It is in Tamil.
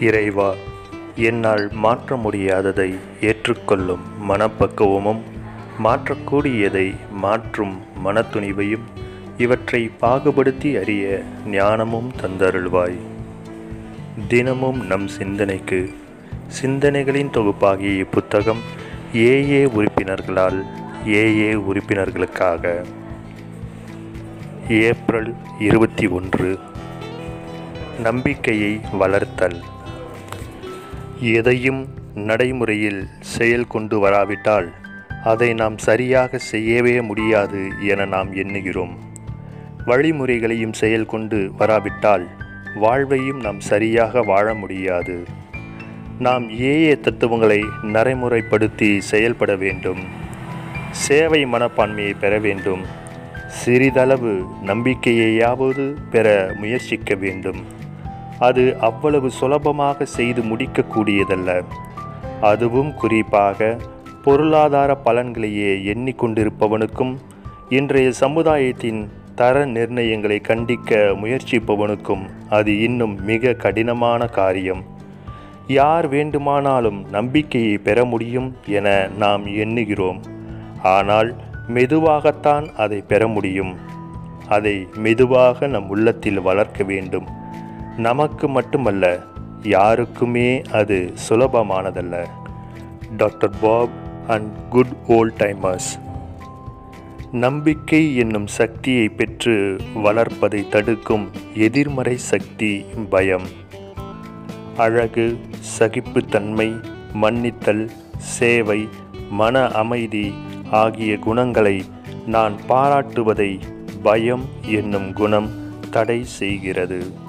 இறைவா என்னால் மாற்ற முடியாததை ஏற்றுக்கொள்ளும் மனப்பக்குவமும் மாற்றக்கூடியதை மாற்றும் மனத்துணிவையும் இவற்றை பாகுபடுத்தி அறிய ஞானமும் தந்தருள்வாய் தினமும் நம் சிந்தனைக்கு சிந்தனைகளின் தொகுப்பாகிய இப்புத்தகம் ஏஏ உறுப்பினர்களால் ஏஏ உறுப்பினர்களுக்காக ஏப்ரல் இருபத்தி ஒன்று நம்பிக்கையை வளர்த்தல் எதையும் நடைமுறையில் செயல் கொண்டு வராவிட்டால் அதை நாம் சரியாக செய்யவே முடியாது என நாம் எண்ணுகிறோம் வழிமுறைகளையும் செயல் கொண்டு வராவிட்டால் வாழ்வையும் நாம் சரியாக வாழ முடியாது நாம் ஏஏ தத்துவங்களை நடைமுறைப்படுத்தி செயல்பட வேண்டும் சேவை மனப்பான்மையை பெற வேண்டும் சிறிதளவு நம்பிக்கையையாவது பெற முயற்சிக்க வேண்டும் அது அவ்வளவு சுலபமாக செய்து முடிக்கக்கூடியதல்ல அதுவும் குறிப்பாக பொருளாதார பலன்களையே எண்ணிக்கொண்டிருப்பவனுக்கும் இன்றைய சமுதாயத்தின் தர நிர்ணயங்களை கண்டிக்க முயற்சிப்பவனுக்கும் அது இன்னும் மிக கடினமான காரியம் யார் வேண்டுமானாலும் நம்பிக்கையை பெற முடியும் என நாம் எண்ணுகிறோம் ஆனால் மெதுவாகத்தான் அதை பெற முடியும் அதை மெதுவாக நம் உள்ளத்தில் வளர்க்க வேண்டும் நமக்கு மட்டுமல்ல யாருக்குமே அது சுலபமானதல்ல doctor Bob and good old timers நம்பிக்கை என்னும் சக்தியை பெற்று வளர்ப்பதை தடுக்கும் எதிர்மறை சக்தி பயம் அழகு சகிப்புத்தன்மை மன்னித்தல் சேவை மன அமைதி ஆகிய குணங்களை நான் பாராட்டுவதை பயம் என்னும் குணம் தடை செய்கிறது